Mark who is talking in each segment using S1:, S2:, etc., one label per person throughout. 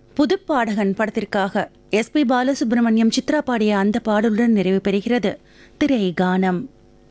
S1: புதுப்பாடகன் படத்திற்காக எஸ்பி பாலசுப்ரமணியம் சித்ரா பாடிய அந்த பாடலுடன் நிறைவு பெறுகிறது திரை கானம்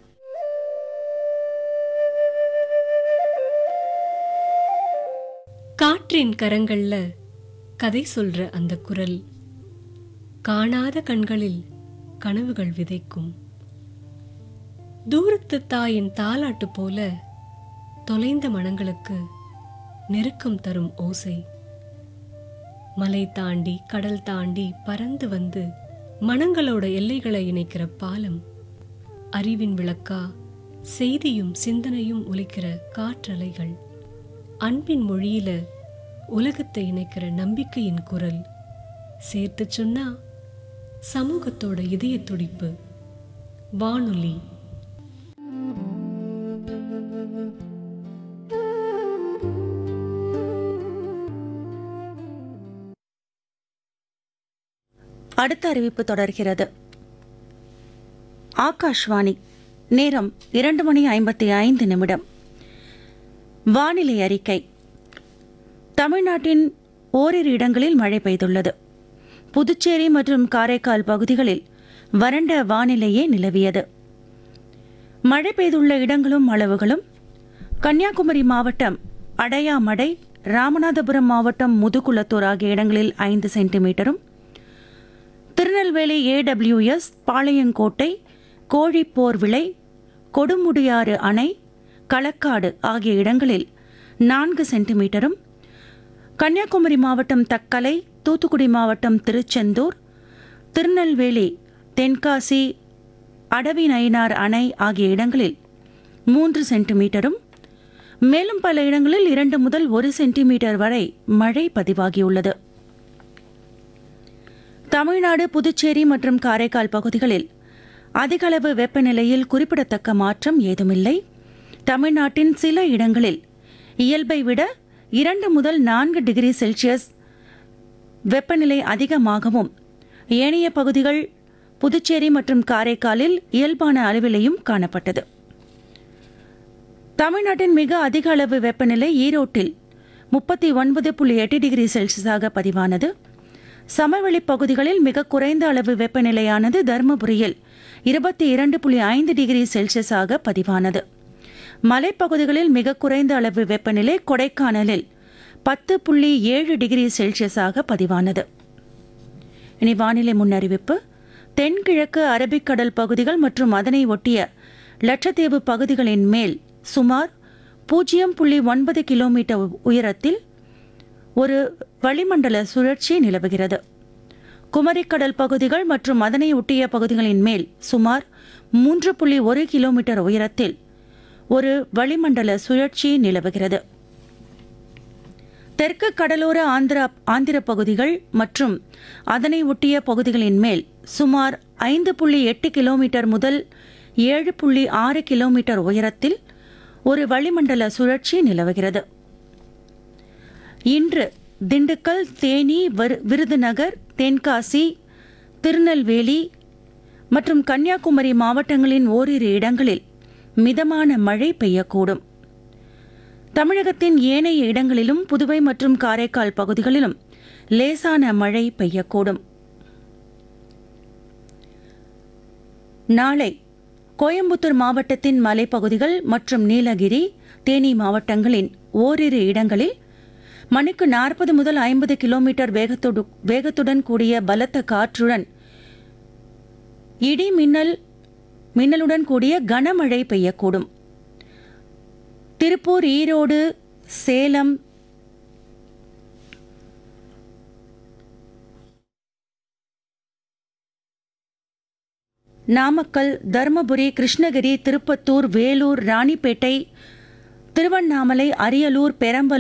S2: காற்றின் கரங்கள்ல கதை சொல்ற அந்த குரல் காணாத கண்களில் கனவுகள் விதைக்கும் தூரத்து தாயின் தாலாட்டு போல தொலைந்த மனங்களுக்கு நெருக்கம் தரும் ஓசை மலை தாண்டி கடல் தாண்டி பறந்து வந்து மனங்களோட எல்லைகளை இணைக்கிற பாலம் அறிவின் விளக்கா செய்தியும் சிந்தனையும் ஒலிக்கிற காற்றலைகள் அன்பின் மொழியில உலகத்தை இணைக்கிற நம்பிக்கையின் குரல் சேர்த்து சொன்னா சமூகத்தோட இதய துடிப்பு வானொலி
S1: அடுத்த அறிவிப்பு தொடர்கிறது ஆகாஷ்வாணி நேரம் இரண்டு மணி ஐம்பத்தி ஐந்து நிமிடம் வானிலை அறிக்கை தமிழ்நாட்டின் ஓரிரு இடங்களில் மழை பெய்துள்ளது புதுச்சேரி மற்றும் காரைக்கால் பகுதிகளில் வறண்ட வானிலையே நிலவியது மழை பெய்துள்ள இடங்களும் அளவுகளும் கன்னியாகுமரி மாவட்டம் அடையாமடை ராமநாதபுரம் மாவட்டம் முதுகுளத்தூர் ஆகிய இடங்களில் ஐந்து சென்டிமீட்டரும் திருநெல்வேலி ஏடபிள்யூஎஸ் பாளையங்கோட்டை கோழிப்போர் விளை கொடுமுடியாறு அணை களக்காடு ஆகிய இடங்களில் நான்கு சென்டிமீட்டரும் கன்னியாகுமரி மாவட்டம் தக்கலை தூத்துக்குடி மாவட்டம் திருச்செந்தூர் திருநெல்வேலி தென்காசி அடவி நயினார் அணை ஆகிய இடங்களில் மூன்று சென்டிமீட்டரும் மேலும் பல இடங்களில் இரண்டு முதல் ஒரு சென்டிமீட்டர் வரை மழை பதிவாகியுள்ளது தமிழ்நாடு புதுச்சேரி மற்றும் காரைக்கால் பகுதிகளில் அதிகளவு வெப்பநிலையில் குறிப்பிடத்தக்க மாற்றம் ஏதுமில்லை தமிழ்நாட்டின் சில இடங்களில் இயல்பை விட இரண்டு முதல் நான்கு டிகிரி செல்சியஸ் வெப்பநிலை அதிகமாகவும் ஏனைய பகுதிகள் புதுச்சேரி மற்றும் காரைக்காலில் இயல்பான அளவிலேயும் காணப்பட்டது தமிழ்நாட்டின் மிக அதிக அளவு வெப்பநிலை ஈரோட்டில் முப்பத்தி ஒன்பது புள்ளி எட்டு டிகிரி செல்சியஸாக பதிவானது சமவெளி பகுதிகளில் மிக குறைந்த அளவு வெப்பநிலையானது தருமபுரியில் இருபத்தி இரண்டு புள்ளி ஐந்து டிகிரி செல்சியஸாக பதிவானது மலைப்பகுதிகளில் மிக குறைந்த அளவு வெப்பநிலை கொடைக்கானலில் பத்து புள்ளி ஏழு டிகிரி செல்சியஸாக பதிவானது இனி வானிலை முன்னறிவிப்பு தென்கிழக்கு அரபிக்கடல் பகுதிகள் மற்றும் அதனை ஒட்டிய லட்சத்தீவு பகுதிகளின் மேல் சுமார் பூஜ்ஜியம் புள்ளி ஒன்பது கிலோமீட்டர் உயரத்தில் ஒரு வளிமண்டல சுழற்சி நிலவுகிறது குமரிக்கடல் பகுதிகள் மற்றும் அதனை ஒட்டிய பகுதிகளின் மேல் சுமார் மூன்று புள்ளி ஒரு கிலோமீட்டர் உயரத்தில் ஒரு வளிமண்டல சுழற்சி நிலவுகிறது தெற்கு கடலோர ஆந்திரா ஆந்திர பகுதிகள் மற்றும் அதனை ஒட்டிய பகுதிகளின் மேல் சுமார் ஐந்து புள்ளி எட்டு கிலோமீட்டர் முதல் ஏழு புள்ளி ஆறு கிலோமீட்டர் உயரத்தில் ஒரு வளிமண்டல சுழற்சி நிலவுகிறது இன்று திண்டுக்கல் தேனி விரு- விருதுநகர் தென்காசி திருநெல்வேலி மற்றும் கன்னியாகுமரி மாவட்டங்களின் ஓரிரு இடங்களில் மிதமான மழை பெய்யக்கூடும் தமிழகத்தின் ஏனைய இடங்களிலும் புதுவை மற்றும் காரைக்கால் பகுதிகளிலும் லேசான மழை பெய்யக்கூடும் நாளை கோயம்புத்தூர் மாவட்டத்தின் மலைப்பகுதிகள் மற்றும் நீலகிரி தேனி மாவட்டங்களின் ஓரிரு இடங்களில் மணிக்கு நாற்பது முதல் ஐம்பது கிலோமீட்டர் வேகத்தோடு வேகத்துடன் கூடிய பலத்த காற்றுடன் இடி மின்னல் மின்னலுடன் கூடிய கனமழை பெய்யக்கூடும் திருப்பூர் ஈரோடு சேலம் நாமக்கல் தருமபுரி கிருஷ்ணகிரி திருப்பத்தூர் வேலூர் ராணிப்பேட்டை திருவண்ணாமலை அரியலூர் பெரம்பலூர்